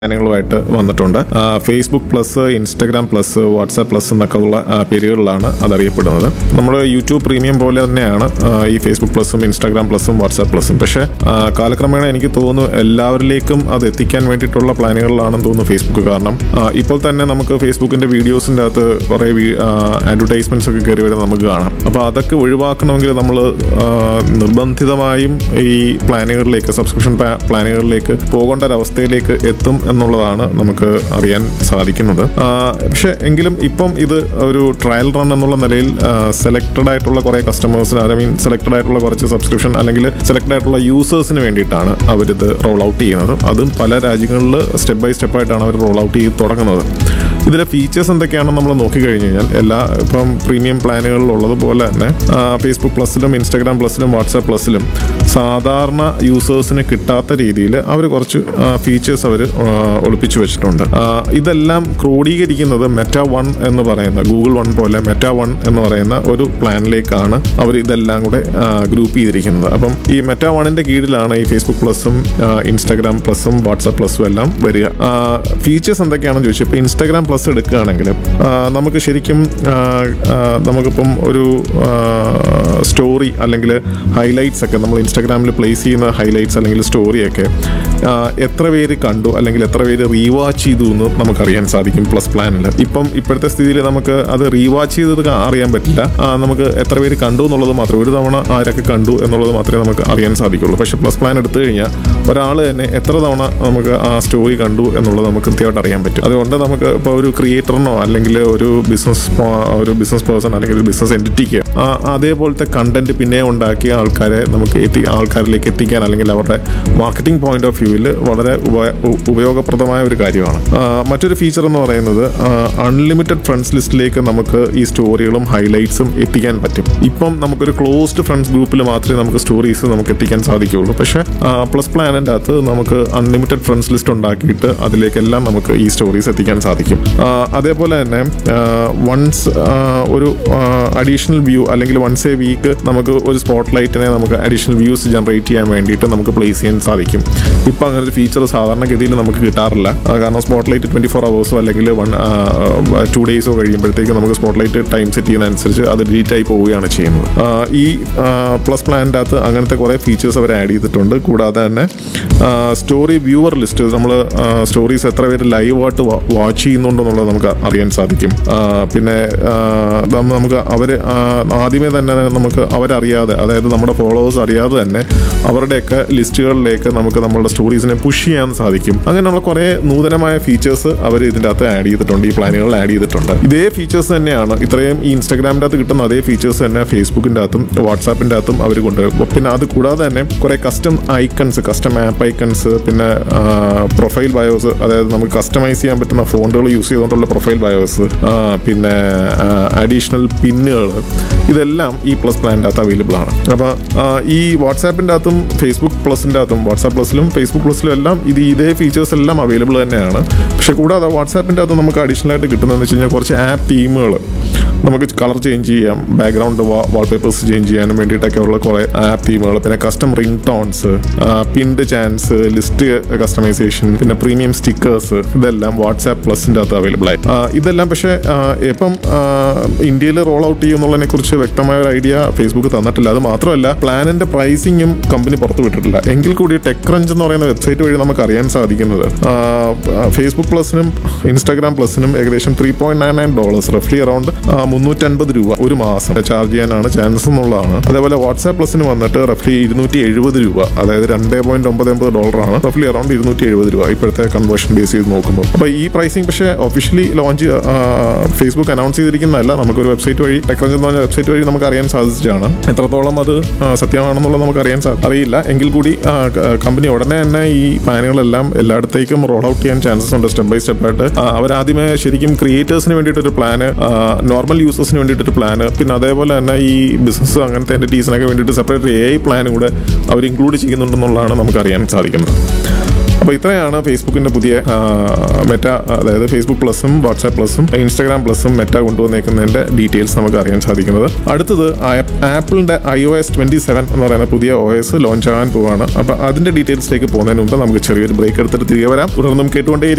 പ്ലാനുകളുമായിട്ട് വന്നിട്ടുണ്ട് ആ, Facebook plus Instagram plus WhatsApp plus എന്നൊക്കെ ഉള്ള ആ, പേരുകളിലാണ് അതറിയപ്പെടുന്നത് നമ്മൾ യൂട്യൂബ് പ്രീമിയം പോലെ തന്നെയാണ് ആ, ഈ ഫേസ്ബുക്ക് പ്ലസും ഇൻസ്റ്റാഗ്രാം പ്ലസും വാട്സാപ്പ് പ്ലസും പക്ഷേ ആ, കാലക്രമേണ എനിക്ക് തോന്നുന്നു എല്ലാവരിലേക്കും അത് എത്തിക്കാൻ വേണ്ടിയിട്ടുള്ള പ്ലാനുകളിലാണെന്ന് തോന്നുന്നു ഫേസ്ബുക്ക് കാരണം ആ, ഇപ്പോൾ തന്നെ നമുക്ക് ഫേസ്ബുക്കിന്റെ വീഡിയോസിന്റെ അകത്ത് കുറേ അഡ്വർടൈസ്മെന്റ്സ് ഒക്കെ കയറി വരുന്നത് നമുക്ക് കാണാം അപ്പോൾ അതൊക്കെ ഒഴിവാക്കണമെങ്കിൽ നമ്മൾ നിർബന്ധിതമായും ഈ പ്ലാനുകളിലേക്ക് സബ്സ്ക്രിപ്ഷൻ പ്ലാനുകളിലേക്ക് പോകേണ്ട ഒരവസ്ഥയിലേക്ക് എത്തും എന്നുള്ളതാണ് നമുക്ക് അറിയാൻ സാധിക്കുന്നത് ആ, പക്ഷെ എങ്കിലും ഇപ്പം ഇത് ഒരു ട്രയൽ റൺ എന്നുള്ള നിലയിൽ സെലക്ടഡ് ആയിട്ടുള്ള കുറേ കസ്റ്റമേഴ്സിന് ഐ മീൻ സെലക്ടഡ് ആയിട്ടുള്ള കുറച്ച് സബ്സ്ക്രിപ്ഷൻ അല്ലെങ്കിൽ സെലക്ടഡ് ആയിട്ടുള്ള യൂസേഴ്സിന് വേണ്ടിയിട്ടാണ് അവരിത് റോൾ ഔട്ട് ചെയ്യുന്നത് അതും പല രാജ്യങ്ങളിൽ സ്റ്റെപ്പ് ബൈ സ്റ്റെപ്പ് ആയിട്ടാണ് അവർ റോൾ ഔട്ട് ചെയ്ത് തുടങ്ങുന്നത് ഇതിലെ ഫീച്ചേഴ്സ് എന്തൊക്കെയാണെന്ന് നമ്മൾ നോക്കിക്കഴിഞ്ഞ് കഴിഞ്ഞാൽ എല്ലാ ഇപ്പം പ്രീമിയം പ്ലാനുകളിൽ ഉള്ളതുപോലെ തന്നെ ഫേസ്ബുക്ക് പ്ലസിലും ഇൻസ്റ്റാഗ്രാം പ്ലസിലും വാട്സാപ്പ് പ്ലസിലും സാധാരണ യൂസേഴ്സിന് കിട്ടാത്ത രീതിയിൽ അവർ കുറച്ച് ഫീച്ചേഴ്സ് അവർ ഒളിപ്പിച്ചു വെച്ചിട്ടുണ്ട് ആ, ഇതെല്ലാം ക്രോഡീകരിക്കുന്നത് മെറ്റ വൺ എന്ന് പറയുന്ന ഗൂഗിൾ വൺ പോലെ മെറ്റ വൺ എന്ന് പറയുന്ന ഒരു പ്ലാനിലേക്കാണ് അവർ ഇതെല്ലാം കൂടെ ഗ്രൂപ്പ് ചെയ്തിരിക്കുന്നത് അപ്പം ഈ മെറ്റ വണ്ണിന്റെ കീഴിലാണ് ഈ ഫേസ്ബുക്ക് പ്ലസും ഇൻസ്റ്റാഗ്രാം പ്ലസും വാട്സാപ്പ് പ്ലസും എല്ലാം വരിക ഫീച്ചേഴ്സ് എന്തൊക്കെയാണെന്ന് ചോദിച്ചു ഇപ്പോൾ ഇൻസ്റ്റാഗ്രാം പ്ലസ് എടുക്കുകയാണെങ്കിൽ ആ, നമുക്ക് ശരിക്കും ആ, ആ, നമുക്കിപ്പം ഒരു സ്റ്റോറി അല്ലെങ്കിൽ ഹൈലൈറ്റ്സ് ഒക്കെ നമ്മൾ ഇൻസ്റ്റാഗ്രാമിൽ പ്ലേസ് ചെയ്യുന്ന ഹൈലൈറ്റ്സ് അല്ലെങ്കിൽ സ്റ്റോറിയൊക്കെ ആ, എത്ര പേര് കണ്ടു അല്ലെങ്കിൽ എത്ര പേര് റീവാച്ച് ചെയ്തു എന്ന് നമുക്കറിയാൻ സാധിക്കും പ്ലസ് പ്ലാനിൽ ഇപ്പം ഇപ്പോഴത്തെ സ്ഥിതിയിൽ നമുക്ക് അത് റീവാച്ച് ചെയ്തത് കാ- അറിയാൻ പറ്റില്ല ആ, നമുക്ക് എത്ര പേര് കണ്ടു എന്നുള്ളത് മാത്രം ഒരു തവണ ആരൊക്കെ കണ്ടു എന്നുള്ളത് മാത്രമേ നമുക്ക് അറിയാൻ സാധിക്കുള്ളൂ പക്ഷെ പ്ലസ് പ്ലാൻ എടുത്തു കഴിഞ്ഞാൽ ഒരാൾ തന്നെ എത്ര തവണ നമുക്ക് ആ സ്റ്റോറി കണ്ടു എന്നുള്ളത് നമുക്ക് കൃത്യമായിട്ട് അറിയാൻ പറ്റും അതുകൊണ്ട് നമുക്ക് ഇപ്പോൾ ഒരു ക്രിയേറ്ററിനോ അല്ലെങ്കിൽ ഒരു ബിസിനസ് ഒരു ബിസിനസ് പേഴ്സൺ അല്ലെങ്കിൽ ഒരു ബിസിനസ് എൻറ്റിറ്റിക്ക് അതേപോലത്തെ കണ്ടന്റ് പിന്നെ ഉണ്ടാക്കിയ ആൾക്കാരെ നമുക്ക് എത്തി ആൾക്കാരിലേക്ക് എത്തിക്കാൻ അല്ലെങ്കിൽ അവരുടെ മാർക്കറ്റിംഗ് പോയിന്റ് ഓഫ് വ്യൂവിൽ വളരെ ഉപ- ഉ- ഉപയോഗപ്രദമായ ഒരു കാര്യമാണ് ആ, മറ്റൊരു ഫീച്ചർ എന്ന് പറയുന്നത് അൺലിമിറ്റഡ് ഫ്രണ്ട്സ് ലിസ്റ്റിലേക്ക് നമുക്ക് ഈ സ്റ്റോറികളും ഹൈലൈറ്റ്സും എത്തിക്കാൻ പറ്റും ഇപ്പം നമുക്കൊരു ക്ലോസ്ഡ് ഫ്രണ്ട്സ് ഗ്രൂപ്പിൽ മാത്രമേ നമുക്ക് സ്റ്റോറീസ് നമുക്ക് എത്തിക്കാൻ സാധിക്കുകയുള്ളൂ പക്ഷേ പ്ലസ് പ്ലാനിൻ്റെ അകത്ത് നമുക്ക് അൺലിമിറ്റഡ് ഫ്രണ്ട്സ് ലിസ്റ്റ് ഉണ്ടാക്കിയിട്ട് അതിലേക്കെല്ലാം നമുക്ക് ഈ സ്റ്റോറീസ് എത്തിക്കാൻ സാധിക്കും ആ, അതേപോലെ തന്നെ വൺസ് ഒരു അഡീഷണൽ വ്യൂ അല്ലെങ്കിൽ വൺസ് എ വീക്ക് നമുക്ക് ഒരു സ്പോട്ട് ലൈറ്റിനെ നമുക്ക് അഡീഷണൽ വ്യൂസ് ജനറേറ്റ് ചെയ്യാൻ വേണ്ടിയിട്ട് നമുക്ക് പ്ലേസ് ചെയ്യാൻ സാധിക്കും ഇപ്പം അങ്ങനെ ഒരു ഫീച്ചർ സാധാരണഗതിയിൽ നമുക്ക് കിട്ടാറില്ല ആ, കാരണം സ്പോട്ട് ലൈറ്റ് ട്വൻറ്റി ഫോർ അവേഴ്സോ അല്ലെങ്കിൽ വൺ ടു ഡേയ്സോ കഴിയുമ്പോഴത്തേക്ക് നമുക്ക് സ്പോട്ട് ലൈറ്റ് ടൈം സെറ്റ് ചെയ്യുന്നതനുസരിച്ച് അത് ഡിലീറ്റ് ആയി പോവുകയാണ് ചെയ്യുന്നത് ആ, ഈ പ്ലസ് പ്ലാനിൻ്റെ അകത്ത് അങ്ങനത്തെ കുറേ ഫീച്ചേഴ്സ് അവർ ആഡ് ചെയ്തിട്ടുണ്ട് കൂടാതെ തന്നെ സ്റ്റോറി വ്യൂവർ ലിസ്റ്റ് നമ്മൾ സ്റ്റോറീസ് എത്ര പേര് ലൈവായിട്ട് വാച്ച് ചെയ്യുന്നുണ്ടെന്നുള്ളത് നമുക്ക് അറിയാൻ സാധിക്കും ആ, പിന്നെ ആ, നമ്മ- നമുക്ക് അവർ ആദ്യമേ തന്നെ നമുക്ക് അവരറിയാതെ അതായത് നമ്മുടെ ഫോളോവേഴ്സ് അറിയാതെ തന്നെ അവരുടെയൊക്കെ ലിസ്റ്റുകളിലേക്ക് നമുക്ക് നമ്മളുടെ സ്റ്റോറീസിനെ പുഷ് ചെയ്യാൻ സാധിക്കും അങ്ങനെയുള്ള കുറേ നൂതനമായ ഫീച്ചേഴ്സ് അവർ ഇതിൻ്റെ അകത്ത് ആഡ് ചെയ്തിട്ടുണ്ട് ഈ പ്ലാനുകളിൽ ആഡ് ചെയ്തിട്ടുണ്ട് ഇതേ ഫീച്ചേഴ്സ് തന്നെയാണ് ഇത്രയും ഈ ഇൻസ്റ്റാഗ്രാമിൻ്റെ അകത്ത് കിട്ടുന്ന അതേ ഫീച്ചേഴ്സ് തന്നെ ഫേസ്ബുക്കിൻ്റെ അകത്തും വാട്സാപ്പിൻ്റെ അകത്തും അവർ കൊണ്ടുവരും പിന്നെ അത് കൂടാതെ തന്നെ കുറേ custom icons custom app icons പിന്നെ പ്രൊഫൈൽ ബയോസ് അതായത് നമുക്ക് കസ്റ്റമൈസ് ചെയ്യാൻ പറ്റുന്ന ഫോണ്ടുകൾ യൂസ് ചെയ്തുകൊണ്ടുള്ള പ്രൊഫൈൽ ബയോസ് പിന്നെ അഡീഷണൽ പിന്നുകൾ ഇതെല്ലാം ഈ പ്ലസ് പ്ലാനിൻ്റെ അകത്ത് അവൈലബിൾ ആണ് അപ്പോൾ ഈ വാട്സാപ്പിൻ്റെ അകത്തും ഫേസ്ബുക്ക് പ്ലസിൻ്റെ അകത്തും വാട്സാപ്പ് പ്ലസിലും ഫേസ്ബുക്ക് പ്ലസിലും എല്ലാം ഇത് ഇതേ ഫീച്ചേഴ്സ് എല്ലാം അവൈലബിൾ തന്നെയാണ് പക്ഷെ കൂടാതെ വാട്സാപ്പിൻ്റെ അകത്ത് നമുക്ക് അഡീഷണൽ ആയിട്ട് കിട്ടുന്നതെന്ന് വെച്ച് കഴിഞ്ഞാൽ കുറച്ച് ആപ്പ് തീമുകൾ നമുക്ക് കളർ ചേഞ്ച് ചെയ്യാം ബാക്ക്ഗ്രൗണ്ട് വാൾപേപ്പേഴ്സ് ചേഞ്ച് ചെയ്യാനും വേണ്ടിയിട്ടൊക്കെ ഉള്ള കുറേ ആപ്പ് തീമുകൾ പിന്നെ custom ring tones pinned chats list customisation പിന്നെ പ്രീമിയം സ്റ്റിക്കേഴ്സ് ഇതെല്ലാം വാട്സാപ്പ് പ്ലസിൻ്റെ അകത്ത് അവൈലബിൾ ആയി ആ, ഇതെല്ലാം പക്ഷേ ആ, ഇപ്പം ഇന്ത്യയിൽ റോൾ ഔട്ട് ചെയ്യുന്നുള്ളതിനെ കുറിച്ച് വ്യക്തമായ ഒരു ഐഡിയ ഫേസ്ബുക്ക് തന്നിട്ടില്ല അത് മാത്രമല്ല പ്ലാനിന്റെ പ്രൈസിങ്ങും കമ്പനി പുറത്തു വിട്ടിട്ടില്ല എങ്കിൽ കൂടി ടെക് ക്രഞ്ച് എന്ന് പറയുന്ന വെബ്സൈറ്റ് വഴി നമുക്ക് അറിയാൻ സാധിക്കുന്നത് ആ, ഫേസ്ബുക്ക് പ്ലസിനും ഇൻസ്റ്റാഗ്രാം പ്ലസിനും ഏകദേശം three point nine nine dollars റഫ്ലി അറൌണ്ട് മുന്നൂറ്റൻപത് രൂപ ഒരു മാസം ചാർജ് ചെയ്യാനാണ് ചാൻസ് എന്നുള്ളതാണ് അതേപോലെ വാട്സാപ്പ് പ്ലസിന് വന്നിട്ട് റഫ്ലി ഇരുന്നൂറ്റി എഴുപത് രൂപ അതായത് രണ്ട് പോയിന്റ് ഒമ്പത് ഒമ്പത് ഡോളറാണ് റഫ്ലി അറൌണ്ട് ഇരുന്നൂറ്റി എഴുപത് രൂപ ഇപ്പോഴത്തെ കൺവേർഷൻ ബേസ് ചെയ്ത് നോക്കുമ്പോൾ അപ്പോൾ ഈ പ്രൈസിങ് പക്ഷേ ഒഫീഷ്യലി ലോഞ്ച് ഫേസ്ബുക്ക് അനൗൺസ് ചെയ്തിരിക്കുന്നതല്ല നമുക്കൊരു വെബ്സൈറ്റ് വഴി ടെക്നോളജി എന്ന് പറഞ്ഞ വെബ്സൈറ്റ് വഴി നമുക്ക് അറിയാൻ സാധിച്ചതാണ് എത്രത്തോളം അത് ആ, സത്യമാണെന്നുള്ളത് നമുക്ക് അറിയാൻ സാ- അറിയില്ല എങ്കിൽ കൂടി കമ്പനി ഉടനെ തന്നെ ഈ പ്ലാനുകളെല്ലാം എല്ലായിടത്തേക്കും റോൾ ഔട്ട് ചെയ്യാൻ ചാൻസസ് ഉണ്ട് സ്റ്റെപ്പ് ബൈ സ്റ്റെപ്പ് ആയിട്ട് ആ, അവരാദ്യമേ ശരിക്കും ക്രിയേറ്റേഴ്സിന് വേണ്ടിയിട്ടൊരു പ്ലാന് നോർമൽ യൂസേഴ്സിന് വേണ്ടിയിട്ടൊരു പ്ലാന് പിന്നെ അതേപോലെ തന്നെ ഈ ബിസിനസ് അങ്ങനത്തെ എൻറ്റിറ്റീസിനൊക്കെ വേണ്ടിയിട്ട് സെപ്പറേറ്റ് എ ഐ പ്ലാൻ കൂടെ അവർ ഇൻക്ലൂഡ് ചെയ്യുന്നുണ്ടെന്നുള്ളതാണ് നമുക്ക് അറിയാൻ സാധിക്കുന്നത് അപ്പോൾ ഇത്രയാണ് ഫേസ്ബുക്കിന്റെ പുതിയ ആ, മെറ്റ അതായത് ഫേസ്ബുക്ക് പ്ലസും വാട്സാപ്പ് പ്ലസും ഇൻസ്റ്റാഗ്രാം പ്ലസും മെറ്റ കൊണ്ടുവന്നേക്കുന്നതിന്റെ ഡീറ്റെയിൽസ് നമുക്ക് അറിയാൻ സാധിക്കുന്നത് അടുത്തത് ആപ്പിളിന്റെ I O S twenty seven എന്ന് പറയുന്ന പുതിയ ഒ എസ് ലോഞ്ച് ആകാൻ പോവാണ് അപ്പോൾ അതിന്റെ ഡീറ്റെയിൽസിലേക്ക് പോകുന്നതിന് മുമ്പ് നമുക്ക് ചെറിയൊരു ബ്രേക്ക് എടുത്തിട്ട് തിരികെ വരാം തുടർന്നും കേട്ടുകൊണ്ടേ